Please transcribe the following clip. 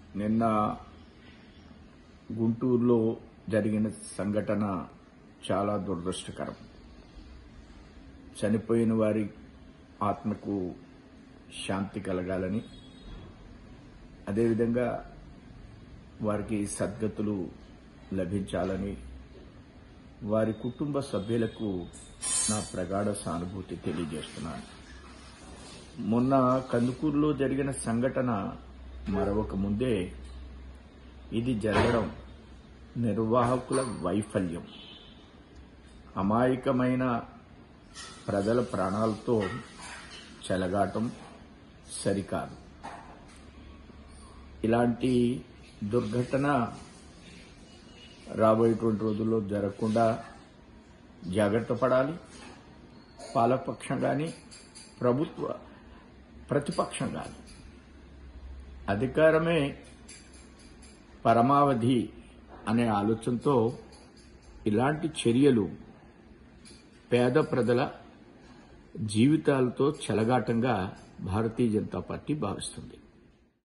నిన్న గుంటూరులో జరిగిన సంఘటన చాలా దురదృష్టకరం చనిపోయిన వారి ఆత్మకు శాంతి కలగాలని అదేవిధంగా వారికి సద్గతులు లభించాలని వారి కుటుంబ సభ్యులకు నా ప్రగాఢ సానుభూతి తెలియజేస్తున్నాను మొన్న కందుకూరులో జరిగిన సంఘటన మరొక ముందే ఇది జరగడం నిర్వాహకుల వైఫల్యం అమాయకమైన ప్రజల ప్రాణాలతో చెలగాటం సరికాదు ఇలాంటి దుర్ఘటన రాబోయేటువంటి రోజుల్లో జరగకుండా జాగ్రత్త పడాలి పాలకపక్షం కానీ ప్రభుత్వ ప్రతిపక్షం కానీ అధికారమే పరమావధి అనే ఆలోచనతో ఇలాంటి చర్యలు పేద ప్రజల జీవితాలతో చెలగాటంగా భారతీయ జనతా పార్టీ భావిస్తుంది